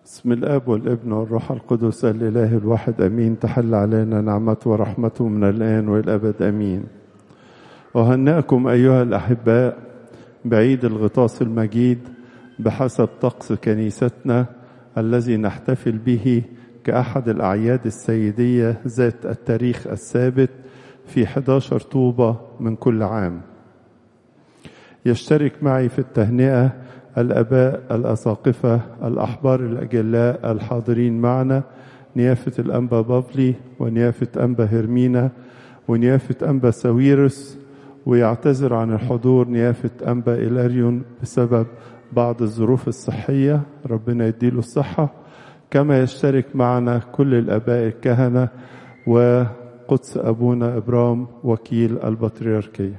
بسم الاب والابن والروح القدس الاله الواحد امين تحل علينا نعمته ورحمته من الان والابد امين اهنئكم ايها الاحباء بعيد الغطاس المجيد بحسب طقس كنيستنا الذي نحتفل به كأحد الأعياد السيدية ذات التاريخ الثابت في 11 طوبة من كل عام يشترك معي في التهنئة الأباء الأساقفة الأحبار الأجلاء الحاضرين معنا نيافة الأنبا بافلي ونيافة أنبا هرمينا ونيافة أنبا ساويرس ويعتذر عن الحضور نيافة أنبا إلاريون بسبب بعض الظروف الصحية ربنا يديله الصحة كما يشترك معنا كل الآباء الكهنة وقدس أبونا إبرام وكيل البطريركية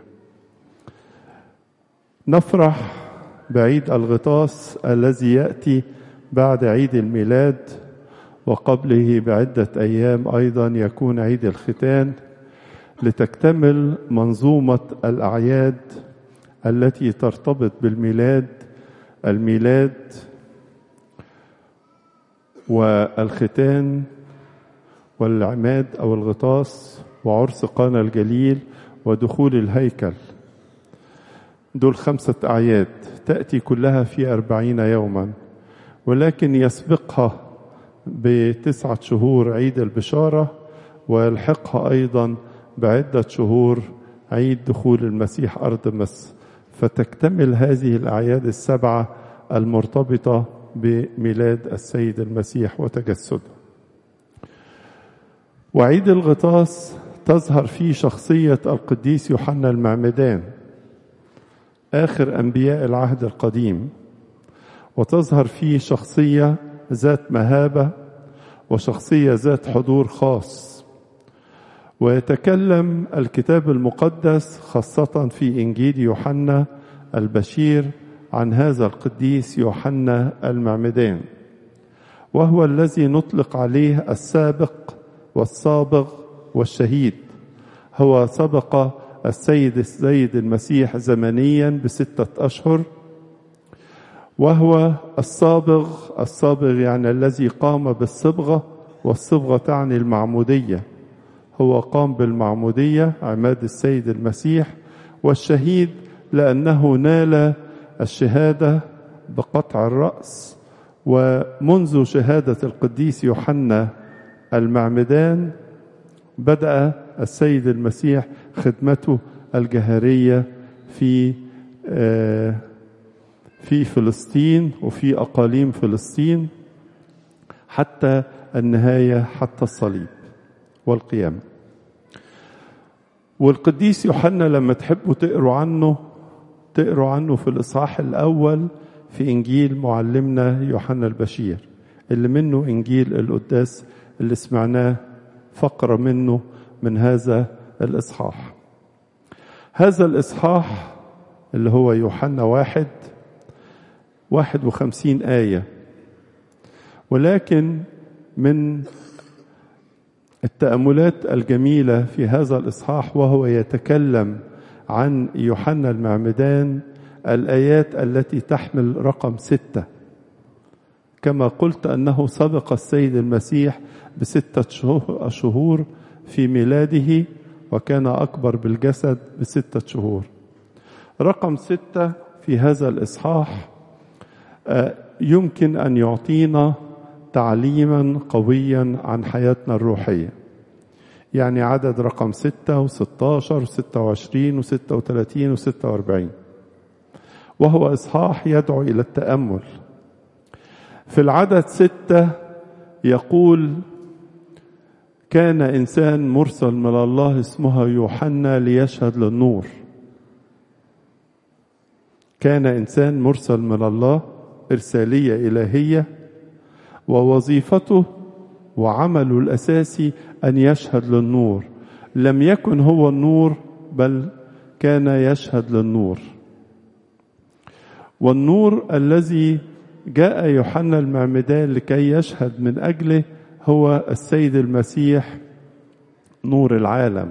نفرح بعيد الغطاس الذي يأتي بعد عيد الميلاد وقبله بعدة أيام أيضا يكون عيد الختان لتكتمل منظومة الأعياد التي ترتبط بالميلاد الميلاد والختان والعماد أو الغطاس وعرس قانا الجليل ودخول الهيكل دول خمسة أعياد تأتي كلها في أربعين يوما ولكن يسبقها بتسعة شهور عيد البشارة ويلحقها أيضا بعدة شهور عيد دخول المسيح أرض مصر فتكتمل هذه الأعياد السبعة المرتبطة بميلاد السيد المسيح وتجسده وعيد الغطاس تظهر فيه شخصية القديس يوحنا المعمدان آخر أنبياء العهد القديم وتظهر فيه شخصية ذات مهابة وشخصية ذات حضور خاص ويتكلم الكتاب المقدس خاصة في إنجيل يوحنا البشير عن هذا القديس يوحنا المعمدان وهو الذي نطلق عليه السابق والصابغ والشهيد هو سبق السيد السيد المسيح زمنيا بستة أشهر وهو الصابغ الصابغ يعني الذي قام بالصبغة والصبغة تعني المعمودية هو قام بالمعمودية عماد السيد المسيح والشهيد لأنه نال الشهادة بقطع الرأس ومنذ شهادة القديس يوحنا المعمدان بدأ السيد المسيح خدمته الجهرية في في فلسطين وفي أقاليم فلسطين حتى النهاية حتى الصليب والقيامة والقديس يوحنا لما تحبوا تقروا عنه تقروا عنه في الإصحاح الأول في إنجيل معلمنا يوحنا البشير اللي منه إنجيل القداس اللي سمعناه فقرة منه من هذا الإصحاح هذا الإصحاح اللي هو يوحنا واحد واحد وخمسين آية ولكن من التأملات الجميلة في هذا الإصحاح وهو يتكلم عن يوحنا المعمدان الآيات التي تحمل رقم ستة كما قلت أنه سبق السيد المسيح بستة شهور في ميلاده وكان أكبر بالجسد بستة شهور رقم ستة في هذا الإصحاح يمكن أن يعطينا تعليما قويا عن حياتنا الروحية يعني عدد رقم ستة وستاشر وستة وعشرين وستة وثلاثين وستة واربعين وهو إصحاح يدعو إلى التأمل في العدد ستة يقول كان إنسان مرسل من الله اسمها يوحنا ليشهد للنور كان إنسان مرسل من الله إرسالية إلهية ووظيفته وعمله الأساسي أن يشهد للنور لم يكن هو النور بل كان يشهد للنور والنور الذي جاء يوحنا المعمدان لكي يشهد من أجله هو السيد المسيح نور العالم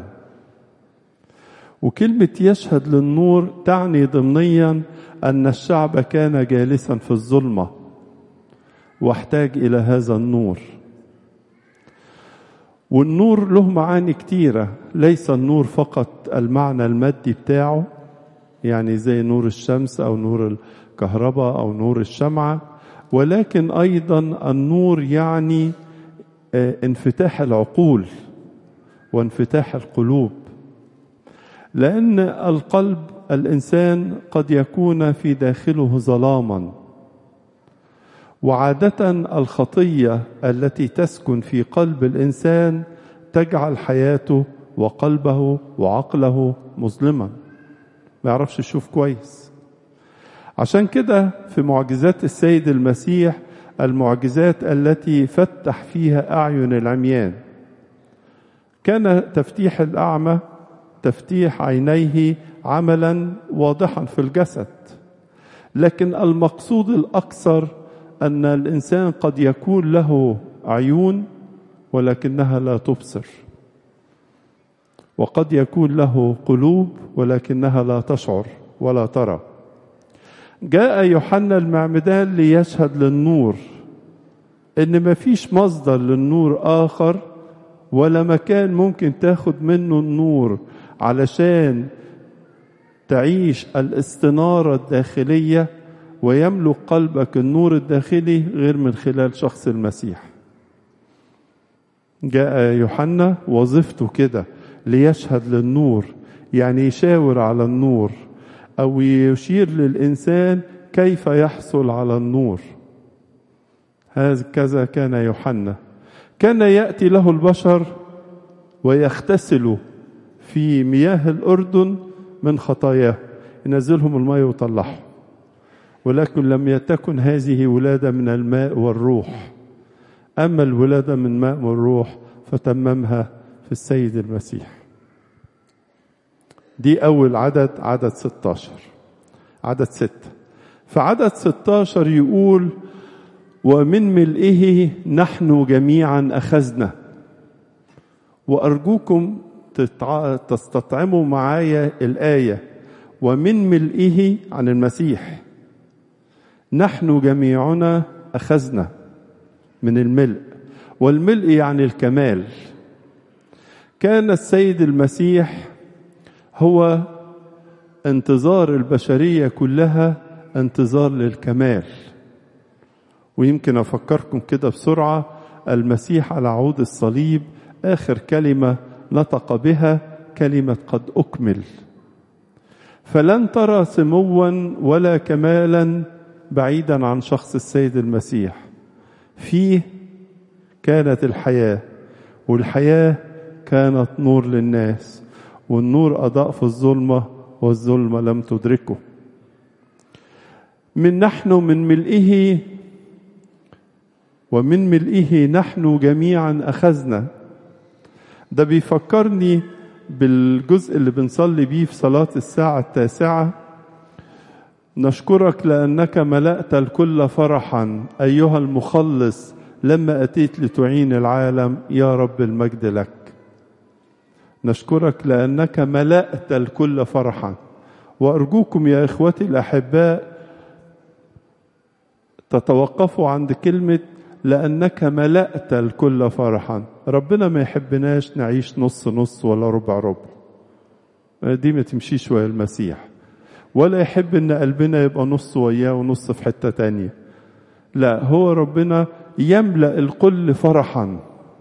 وكلمة يشهد للنور تعني ضمنيا أن الشعب كان جالسا في الظلمة واحتاج إلى هذا النور والنور له معاني كتيرة ليس النور فقط المعنى المادي بتاعه يعني زي نور الشمس أو نور الكهرباء أو نور الشمعة ولكن أيضا النور يعني انفتاح العقول وانفتاح القلوب لأن القلب الإنسان قد يكون في داخله ظلاما وعادة الخطية التي تسكن في قلب الإنسان تجعل حياته وقلبه وعقله مظلما ما يعرفش يشوف كويس عشان كده في معجزات السيد المسيح المعجزات التي فتح فيها أعين العميان كان تفتيح الأعمى تفتيح عينيه عملا واضحا في الجسد لكن المقصود الأكثر أن الإنسان قد يكون له عيون ولكنها لا تبصر وقد يكون له قلوب ولكنها لا تشعر ولا ترى جاء يوحنا المعمدان ليشهد للنور ان مفيش مصدر للنور اخر ولا مكان ممكن تاخد منه النور علشان تعيش الاستنارة الداخلية ويملك قلبك النور الداخلي غير من خلال شخص المسيح جاء يوحنا وظيفته كده ليشهد للنور يعني يشاور على النور او يشير للانسان كيف يحصل على النور هكذا كان يوحنا كان ياتي له البشر ويغتسلوا في مياه الاردن من خطاياه ينزلهم الماء ويطلعهم ولكن لم تكن هذه ولاده من الماء والروح اما الولاده من ماء والروح فتممها في السيد المسيح دي أول عدد عدد 16 عدد ستة فعدد 16 يقول ومن ملئه نحن جميعا أخذنا وأرجوكم تستطعموا معايا الآية ومن ملئه عن المسيح نحن جميعنا أخذنا من الملء والملء يعني الكمال كان السيد المسيح هو انتظار البشرية كلها انتظار للكمال ويمكن أفكركم كده بسرعة المسيح على عود الصليب آخر كلمة نطق بها كلمة قد أكمل فلن ترى سموا ولا كمالا بعيدا عن شخص السيد المسيح فيه كانت الحياة والحياة كانت نور للناس والنور أضاء في الظلمة والظلمة لم تدركه من نحن من ملئه ومن ملئه نحن جميعا أخذنا ده بيفكرني بالجزء اللي بنصلي بيه في صلاة الساعة التاسعة نشكرك لأنك ملأت الكل فرحا أيها المخلص لما أتيت لتعين العالم يا رب المجد لك نشكرك لأنك ملأت الكل فرحا وأرجوكم يا إخوتي الأحباء تتوقفوا عند كلمة لأنك ملأت الكل فرحا ربنا ما يحبناش نعيش نص نص ولا ربع ربع دي ما تمشيش ويا المسيح ولا يحب ان قلبنا يبقى نص وياه ونص في حتة تانية لا هو ربنا يملأ الكل فرحا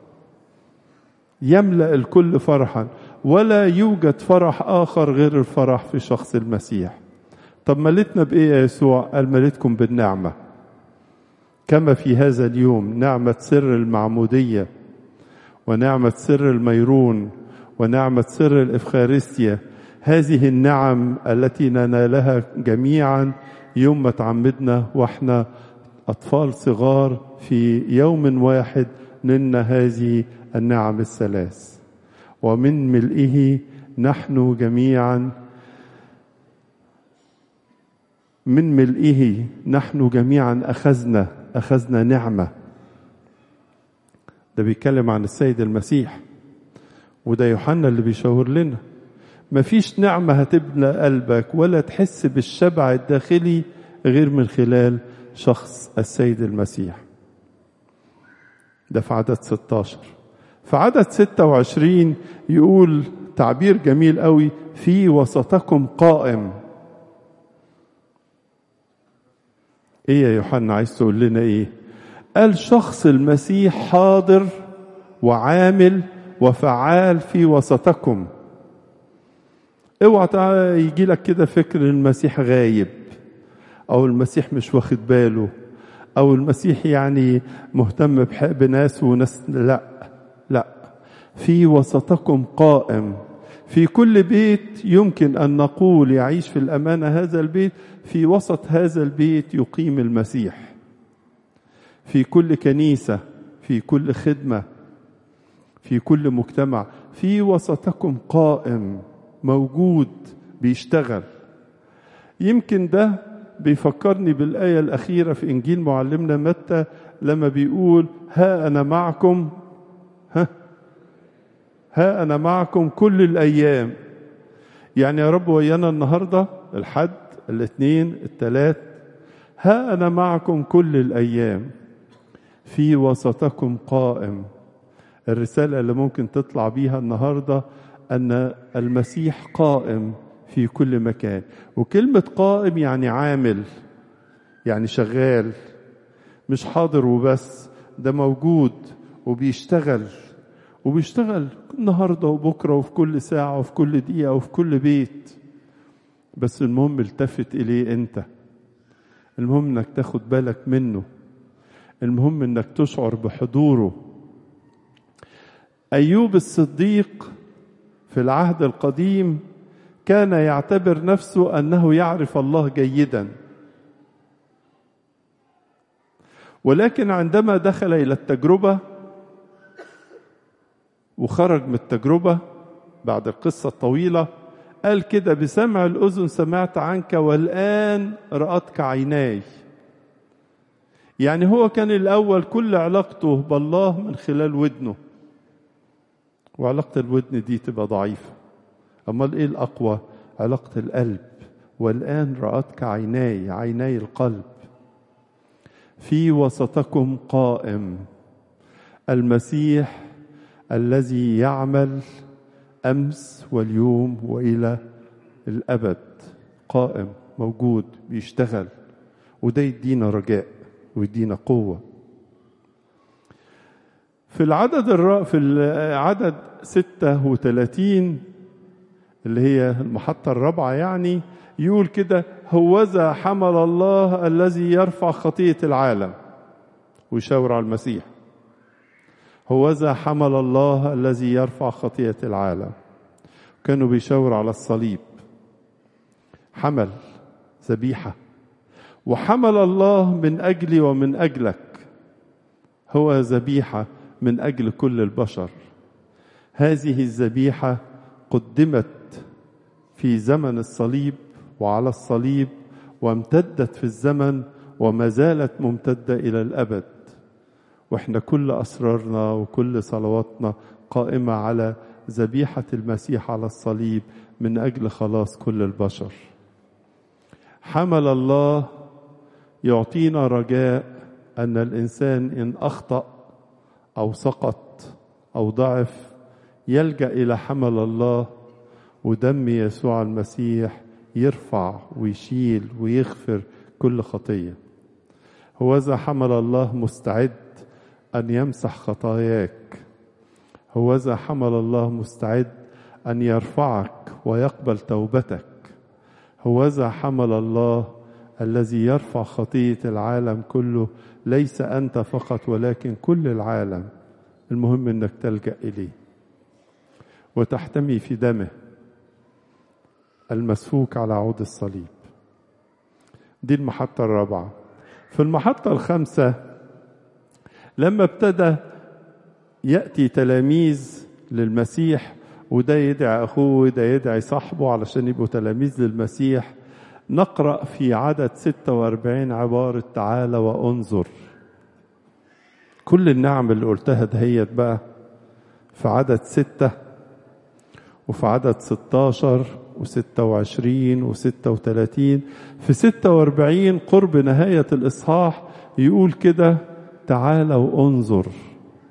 يملأ الكل فرحا ولا يوجد فرح آخر غير الفرح في شخص المسيح طب ملتنا بإيه يا يسوع قال ملتكم بالنعمة كما في هذا اليوم نعمة سر المعمودية ونعمة سر الميرون ونعمة سر الإفخارستيا هذه النعم التي ننالها جميعا يوم ما تعمدنا واحنا أطفال صغار في يوم واحد نلنا هذه النعم الثلاث ومن ملئه نحن جميعا من ملئه نحن جميعا أخذنا أخذنا نعمة ده بيتكلم عن السيد المسيح وده يوحنا اللي بيشاور لنا مفيش نعمة هتبنى قلبك ولا تحس بالشبع الداخلي غير من خلال شخص السيد المسيح ده في عدد 16 في عدد 26 يقول تعبير جميل قوي في وسطكم قائم ايه يا يوحنا عايز تقول لنا ايه قال شخص المسيح حاضر وعامل وفعال في وسطكم اوعى يجي لك كده فكر المسيح غايب او المسيح مش واخد باله او المسيح يعني مهتم بناس وناس لا لا في وسطكم قائم في كل بيت يمكن ان نقول يعيش في الامانه هذا البيت في وسط هذا البيت يقيم المسيح في كل كنيسه في كل خدمه في كل مجتمع في وسطكم قائم موجود بيشتغل يمكن ده بيفكرني بالآية الأخيرة في إنجيل معلمنا متى لما بيقول ها أنا معكم ها ها أنا معكم كل الأيام يعني يا رب ويانا النهاردة الحد الاثنين الثلاث ها أنا معكم كل الأيام في وسطكم قائم الرسالة اللي ممكن تطلع بيها النهاردة أن المسيح قائم في كل مكان وكلمة قائم يعني عامل يعني شغال مش حاضر وبس ده موجود وبيشتغل وبيشتغل النهاردة وبكرة وفي كل ساعة وفي كل دقيقة وفي كل بيت بس المهم التفت إليه أنت المهم إنك تاخد بالك منه المهم إنك تشعر بحضوره أيوب الصديق في العهد القديم كان يعتبر نفسه انه يعرف الله جيدا ولكن عندما دخل الى التجربه وخرج من التجربه بعد القصه الطويله قال كده بسمع الاذن سمعت عنك والان راتك عيناي يعني هو كان الاول كل علاقته بالله من خلال ودنه وعلاقه الودن دي تبقى ضعيفه امال ايه الاقوى علاقه القلب والان راتك عيناي عيناي القلب في وسطكم قائم المسيح الذي يعمل امس واليوم والى الابد قائم موجود بيشتغل وده يدينا رجاء ويدينا قوه في العدد الر... في العدد 36 اللي هي المحطة الرابعة يعني يقول كده هوذا حمل الله الذي يرفع خطية العالم ويشاور على المسيح هوذا حمل الله الذي يرفع خطية العالم كانوا بيشاور على الصليب حمل ذبيحة وحمل الله من أجلي ومن أجلك هو ذبيحة من أجل كل البشر هذه الذبيحة قدمت في زمن الصليب وعلى الصليب وامتدت في الزمن وما زالت ممتدة إلى الأبد واحنا كل أسرارنا وكل صلواتنا قائمة على ذبيحة المسيح على الصليب من أجل خلاص كل البشر حمل الله يعطينا رجاء أن الإنسان إن أخطأ أو سقط أو ضعف يلجأ إلى حمل الله ودم يسوع المسيح يرفع ويشيل ويغفر كل خطيه هوذا حمل الله مستعد ان يمسح خطاياك هوذا حمل الله مستعد ان يرفعك ويقبل توبتك هوذا حمل الله الذي يرفع خطيه العالم كله ليس انت فقط ولكن كل العالم المهم انك تلجا اليه وتحتمي في دمه المسفوك على عود الصليب دي المحطة الرابعة في المحطة الخامسة لما ابتدى يأتي تلاميذ للمسيح وده يدعي أخوه وده يدعي صاحبه علشان يبقوا تلاميذ للمسيح نقرأ في عدد 46 عبارة تعالى وانظر كل النعم اللي قلتها دهيت بقى في عدد ستة وفي عدد 16 وستة وعشرين وستة وثلاثين في ستة واربعين قرب نهاية الإصحاح يقول كده تعالى وانظر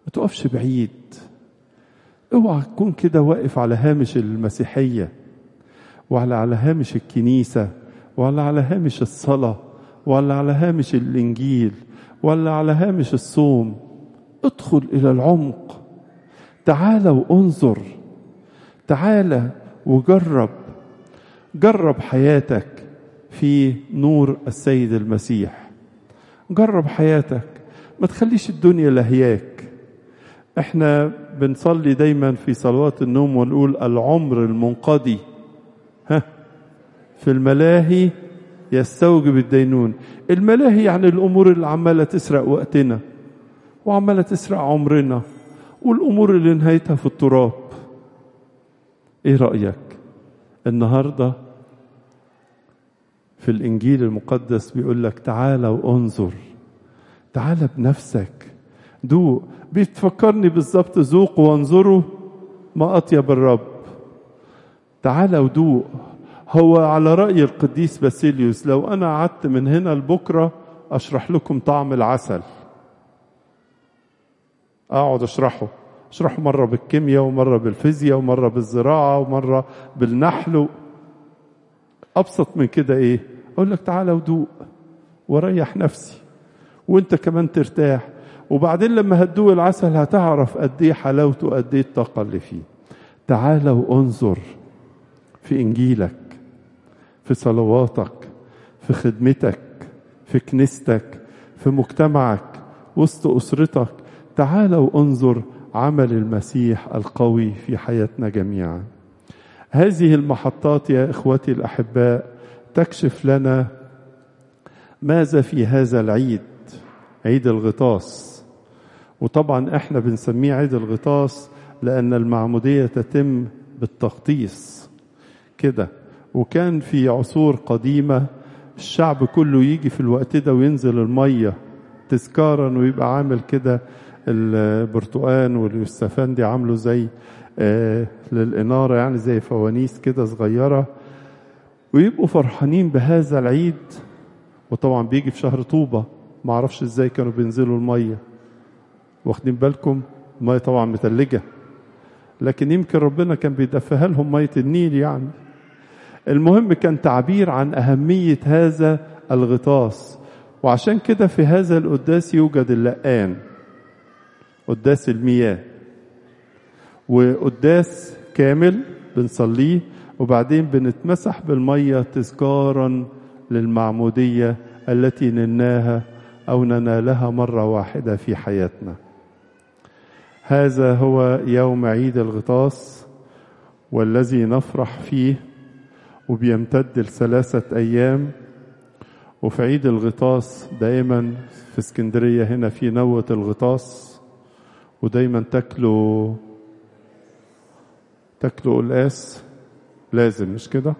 ما تقفش بعيد اوعى تكون كده واقف على هامش المسيحية وعلى على هامش الكنيسة ولا على هامش الصلاة ولا على هامش الإنجيل ولا على هامش الصوم ادخل إلى العمق تعال وانظر تعال وجرب جرب حياتك في نور السيد المسيح جرب حياتك ما تخليش الدنيا لهياك احنا بنصلي دايما في صلوات النوم ونقول العمر المنقضي ها في الملاهي يستوجب الدينون الملاهي يعني الامور اللي عماله تسرق وقتنا وعماله تسرق عمرنا والامور اللي نهايتها في التراب ايه رايك النهارده في الانجيل المقدس بيقول لك تعالى وانظر تعالى بنفسك دوق بتفكرني بالظبط ذوقوا وانظروا ما اطيب الرب تعالى ودوق هو على راي القديس باسيليوس لو انا قعدت من هنا لبكره اشرح لكم طعم العسل اقعد اشرحه اشرحه مره بالكيمياء ومره بالفيزياء ومره بالزراعه ومره بالنحل ابسط من كده ايه اقول لك تعالى ودوق وريح نفسي وانت كمان ترتاح وبعدين لما هتدوق العسل هتعرف قد ايه حلاوته قد ايه الطاقه اللي فيه تعالى وانظر في انجيلك في صلواتك في خدمتك في كنيستك في مجتمعك وسط اسرتك تعالى وانظر عمل المسيح القوي في حياتنا جميعا هذه المحطات يا اخوتي الاحباء تكشف لنا ماذا في هذا العيد عيد الغطاس وطبعا احنا بنسميه عيد الغطاس لان المعموديه تتم بالتغطيس كده وكان في عصور قديمه الشعب كله يجي في الوقت ده وينزل الميه تذكارا ويبقى عامل كده البرتقان واليوسفندي عامله زي آه للإنارة يعني زي فوانيس كده صغيرة ويبقوا فرحانين بهذا العيد وطبعا بيجي في شهر طوبة ما اعرفش ازاي كانوا بينزلوا المية واخدين بالكم المية طبعا متلجة لكن يمكن ربنا كان بيدفها لهم مية النيل يعني المهم كان تعبير عن أهمية هذا الغطاس وعشان كده في هذا القداس يوجد اللقان قداس المياه وقداس كامل بنصليه وبعدين بنتمسح بالمية تذكارا للمعمودية التي نلناها أو ننالها مرة واحدة في حياتنا هذا هو يوم عيد الغطاس والذي نفرح فيه وبيمتد لثلاثة أيام وفي عيد الغطاس دائما في اسكندرية هنا في نوة الغطاس ودايما تاكلوا تاكلوا قلقاس لازم مش كده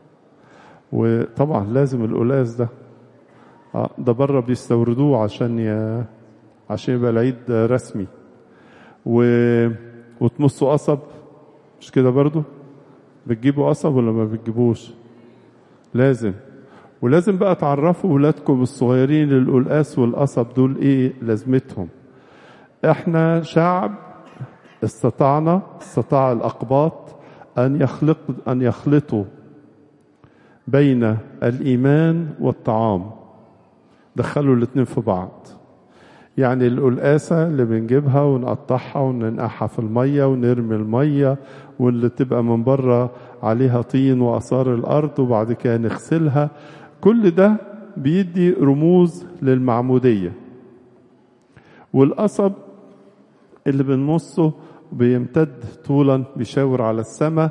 وطبعا لازم القلقاس ده آه ده بره بيستوردوه عشان ي... عشان يبقى العيد رسمي و... وتمصوا قصب مش كده برضو بتجيبوا قصب ولا ما بتجيبوش لازم ولازم بقى تعرفوا ولادكم الصغيرين القلقاس والقصب دول ايه لازمتهم احنا شعب استطعنا استطاع الاقباط ان يخلق ان يخلطوا بين الايمان والطعام دخلوا الاثنين في بعض يعني القلقاسة اللي بنجيبها ونقطعها وننقعها في المية ونرمي المية واللي تبقى من بره عليها طين وآثار الأرض وبعد كده نغسلها كل ده بيدي رموز للمعمودية والقصب اللي بنمصه بيمتد طولا بيشاور على السماء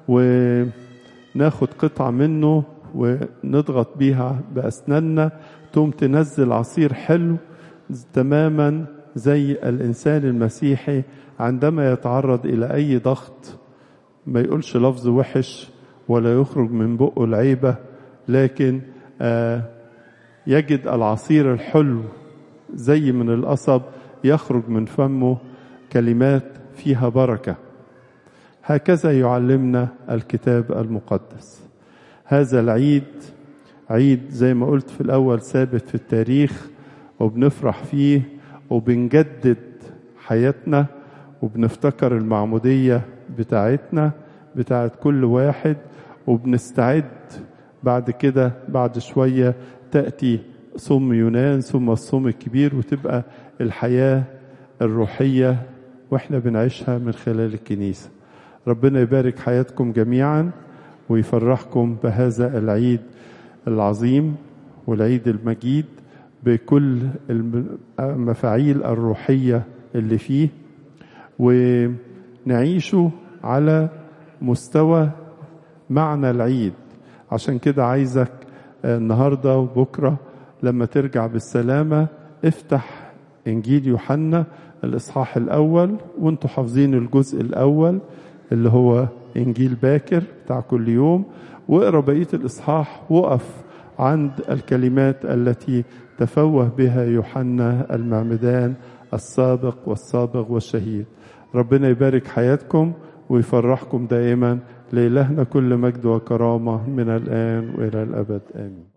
وناخد قطعة منه ونضغط بيها بأسناننا تقوم تنزل عصير حلو تماما زي الإنسان المسيحي عندما يتعرض إلى أي ضغط ما يقولش لفظ وحش ولا يخرج من بقه العيبة لكن آه يجد العصير الحلو زي من القصب يخرج من فمه كلمات فيها بركة هكذا يعلمنا الكتاب المقدس هذا العيد عيد زي ما قلت في الأول ثابت في التاريخ وبنفرح فيه وبنجدد حياتنا وبنفتكر المعمودية بتاعتنا بتاعت كل واحد وبنستعد بعد كده بعد شوية تأتي صوم يونان ثم الصوم الكبير وتبقى الحياة الروحية واحنا بنعيشها من خلال الكنيسة ربنا يبارك حياتكم جميعا ويفرحكم بهذا العيد العظيم والعيد المجيد بكل المفاعيل الروحية اللي فيه ونعيشه على مستوى معنى العيد عشان كده عايزك النهارده وبكره لما ترجع بالسلامه افتح انجيل يوحنا الاصحاح الاول وانتوا حافظين الجزء الاول اللي هو انجيل باكر بتاع كل يوم واقرا بقيه الاصحاح وقف عند الكلمات التي تفوه بها يوحنا المعمدان السابق والسابق والشهيد ربنا يبارك حياتكم ويفرحكم دائما لإلهنا كل مجد وكرامة من الآن وإلى الأبد آمين